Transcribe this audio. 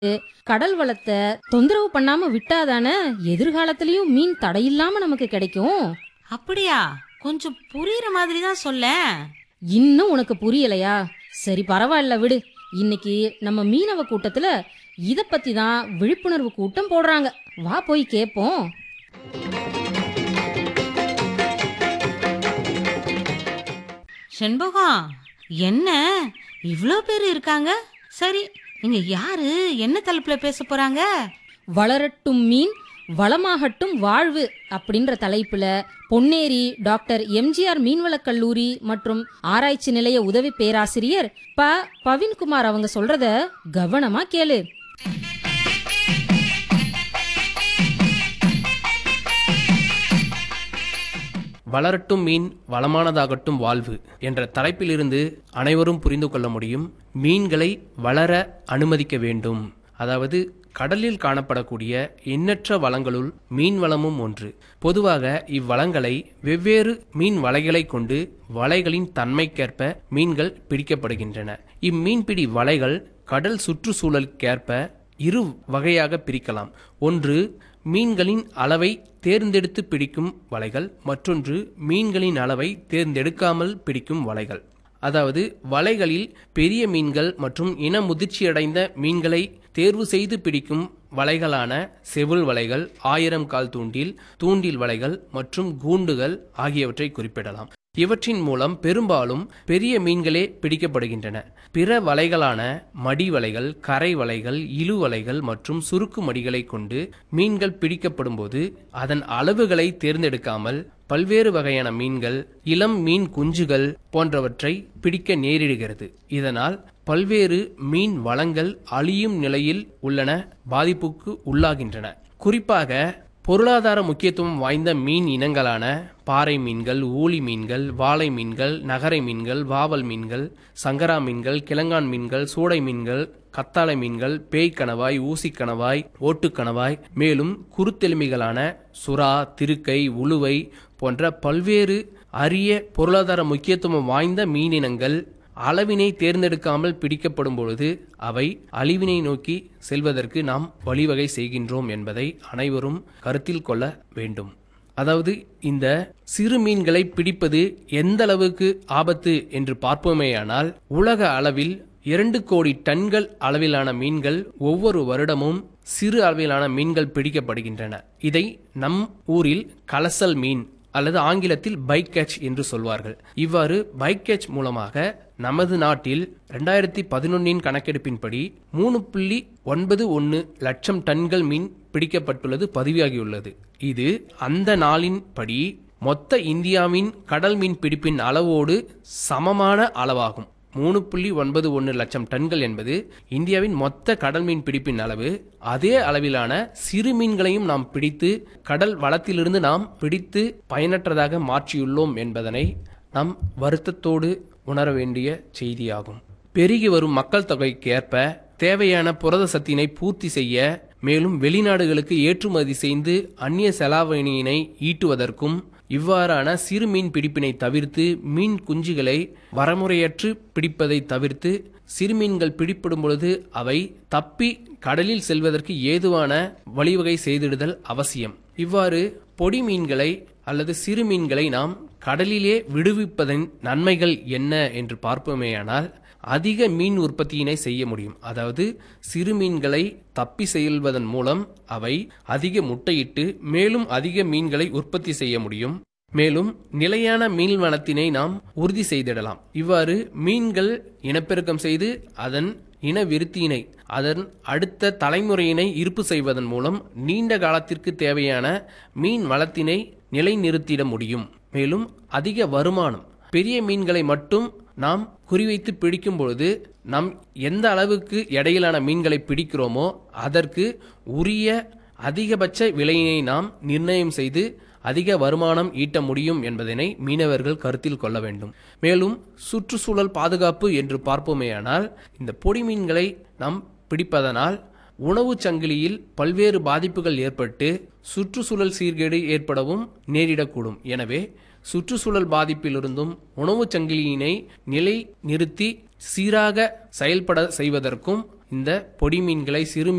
கடல் வளத்தை தொந்தரவு பண்ணாம விட்டாதானே எதிர்காலத்திலயும் மீன் தடையில்லாம நமக்கு கிடைக்கும் அப்படியா கொஞ்சம் புரியுற மாதிரி தான் சொல்லேன் இன்னும் உனக்கு புரியலையா சரி பரவாயில்ல விடு இன்னைக்கு நம்ம மீனவ கூட்டத்துல இத பத்தி தான் விழிப்புணர்வு கூட்டம் போடுறாங்க வா போய் கேப்போம் செண்பகம் என்ன இவ்ளோ பேர் இருக்காங்க சரி நீங்க யாரு என்ன தலைப்புல பேச போறாங்க வளரட்டும் மீன் வளமாகட்டும் வாழ்வு அப்படின்ற தலைப்புல பொன்னேரி டாக்டர் எம்ஜிஆர் மீன்வளக் கல்லூரி மற்றும் ஆராய்ச்சி நிலைய உதவி பேராசிரியர் ப பவின்குமார் அவங்க சொல்றத கவனமா கேளு வளரட்டும் மீன் வளமானதாகட்டும் வாழ்வு என்ற தலைப்பிலிருந்து அனைவரும் புரிந்து கொள்ள முடியும் மீன்களை வளர அனுமதிக்க வேண்டும் அதாவது கடலில் காணப்படக்கூடிய எண்ணற்ற வளங்களுள் மீன் வளமும் ஒன்று பொதுவாக இவ்வளங்களை வெவ்வேறு மீன் வலைகளை கொண்டு வலைகளின் தன்மைக்கேற்ப மீன்கள் பிடிக்கப்படுகின்றன இம்மீன்பிடி வலைகள் கடல் சுற்றுச்சூழலுக்கேற்ப இரு வகையாக பிரிக்கலாம் ஒன்று மீன்களின் அளவை தேர்ந்தெடுத்து பிடிக்கும் வலைகள் மற்றொன்று மீன்களின் அளவை தேர்ந்தெடுக்காமல் பிடிக்கும் வலைகள் அதாவது வலைகளில் பெரிய மீன்கள் மற்றும் இன முதிர்ச்சியடைந்த மீன்களை தேர்வு செய்து பிடிக்கும் வலைகளான செவுள் வலைகள் ஆயிரம் கால் தூண்டில் தூண்டில் வலைகள் மற்றும் கூண்டுகள் ஆகியவற்றை குறிப்பிடலாம் இவற்றின் மூலம் பெரும்பாலும் பெரிய மீன்களே பிடிக்கப்படுகின்றன பிற வலைகளான மடி வலைகள் கரை வலைகள் இழு வலைகள் மற்றும் சுருக்கு மடிகளை கொண்டு மீன்கள் பிடிக்கப்படும்போது அதன் அளவுகளை தேர்ந்தெடுக்காமல் பல்வேறு வகையான மீன்கள் இளம் மீன் குஞ்சுகள் போன்றவற்றை பிடிக்க நேரிடுகிறது இதனால் பல்வேறு மீன் வளங்கள் அழியும் நிலையில் உள்ளன பாதிப்புக்கு உள்ளாகின்றன குறிப்பாக பொருளாதார முக்கியத்துவம் வாய்ந்த மீன் இனங்களான பாறை மீன்கள் ஊளி மீன்கள் வாளை மீன்கள் நகரை மீன்கள் வாவல் மீன்கள் சங்கரா மீன்கள் கிழங்கான் மீன்கள் சூடை மீன்கள் கத்தாழை மீன்கள் பேய் கணவாய் ஊசி கணவாய் ஓட்டுக்கணவாய் மேலும் குருத்தெலும்பிகளான சுறா திருக்கை உளுவை போன்ற பல்வேறு அரிய பொருளாதார முக்கியத்துவம் வாய்ந்த மீனினங்கள் அளவினை தேர்ந்தெடுக்காமல் பிடிக்கப்படும் பொழுது அவை அழிவினை நோக்கி செல்வதற்கு நாம் வழிவகை செய்கின்றோம் என்பதை அனைவரும் கருத்தில் கொள்ள வேண்டும் அதாவது இந்த சிறு மீன்களை பிடிப்பது எந்த அளவுக்கு ஆபத்து என்று பார்ப்போமேயானால் உலக அளவில் இரண்டு கோடி டன்கள் அளவிலான மீன்கள் ஒவ்வொரு வருடமும் சிறு அளவிலான மீன்கள் பிடிக்கப்படுகின்றன இதை நம் ஊரில் கலசல் மீன் அல்லது ஆங்கிலத்தில் பைக் கேட்ச் என்று சொல்வார்கள் இவ்வாறு பைக் கேட்ச் மூலமாக நமது நாட்டில் ரெண்டாயிரத்தி பதினொன்னின் கணக்கெடுப்பின்படி மூணு புள்ளி ஒன்பது ஒன்று லட்சம் டன்கள் மீன் பிடிக்கப்பட்டுள்ளது பதிவாகியுள்ளது இது அந்த நாளின் படி மொத்த இந்தியாவின் கடல் மீன் பிடிப்பின் அளவோடு சமமான அளவாகும் மூணு புள்ளி ஒன்பது ஒன்று லட்சம் டன்கள் என்பது இந்தியாவின் மொத்த கடல் மீன் பிடிப்பின் அளவு அதே அளவிலான சிறு மீன்களையும் நாம் பிடித்து கடல் வளத்திலிருந்து நாம் பிடித்து பயனற்றதாக மாற்றியுள்ளோம் என்பதனை நாம் வருத்தத்தோடு உணர வேண்டிய செய்தியாகும் பெருகி வரும் மக்கள் தொகைக்கு ஏற்ப தேவையான புரத சத்தினை பூர்த்தி செய்ய மேலும் வெளிநாடுகளுக்கு ஏற்றுமதி செய்து அந்நிய செலாவணியினை ஈட்டுவதற்கும் இவ்வாறான சிறு மீன் பிடிப்பினை தவிர்த்து மீன் குஞ்சுகளை வரமுறையற்று பிடிப்பதை தவிர்த்து சிறு மீன்கள் பிடிப்படும் பொழுது அவை தப்பி கடலில் செல்வதற்கு ஏதுவான வழிவகை செய்திடுதல் அவசியம் இவ்வாறு பொடி மீன்களை அல்லது சிறு மீன்களை நாம் கடலிலே விடுவிப்பதன் நன்மைகள் என்ன என்று பார்ப்போமேயானால் அதிக மீன் உற்பத்தியினை செய்ய முடியும் அதாவது சிறு மீன்களை தப்பி செல்வதன் மூலம் அவை அதிக முட்டையிட்டு மேலும் அதிக மீன்களை உற்பத்தி செய்ய முடியும் மேலும் நிலையான மீன் வனத்தினை நாம் உறுதி செய்திடலாம் இவ்வாறு மீன்கள் இனப்பெருக்கம் செய்து அதன் இன விருத்தியினை அதன் அடுத்த தலைமுறையினை இருப்பு செய்வதன் மூலம் நீண்ட காலத்திற்கு தேவையான மீன் வளத்தினை நிலைநிறுத்திட முடியும் மேலும் அதிக வருமானம் பெரிய மீன்களை மட்டும் நாம் குறிவைத்து பிடிக்கும் பொழுது நாம் எந்த அளவுக்கு எடையிலான மீன்களை பிடிக்கிறோமோ அதற்கு உரிய அதிகபட்ச விலையினை நாம் நிர்ணயம் செய்து அதிக வருமானம் ஈட்ட முடியும் என்பதனை மீனவர்கள் கருத்தில் கொள்ள வேண்டும் மேலும் சுற்றுச்சூழல் பாதுகாப்பு என்று பார்ப்போமேயானால் இந்த பொடி மீன்களை நாம் பிடிப்பதனால் உணவுச் சங்கிலியில் பல்வேறு பாதிப்புகள் ஏற்பட்டு சுற்றுச்சூழல் சீர்கேடு ஏற்படவும் நேரிடக்கூடும் எனவே சுற்றுச்சூழல் பாதிப்பிலிருந்தும் உணவுச் சங்கிலியினை நிலை நிறுத்தி சீராக செயல்பட செய்வதற்கும் இந்த பொடி மீன்களை சிறு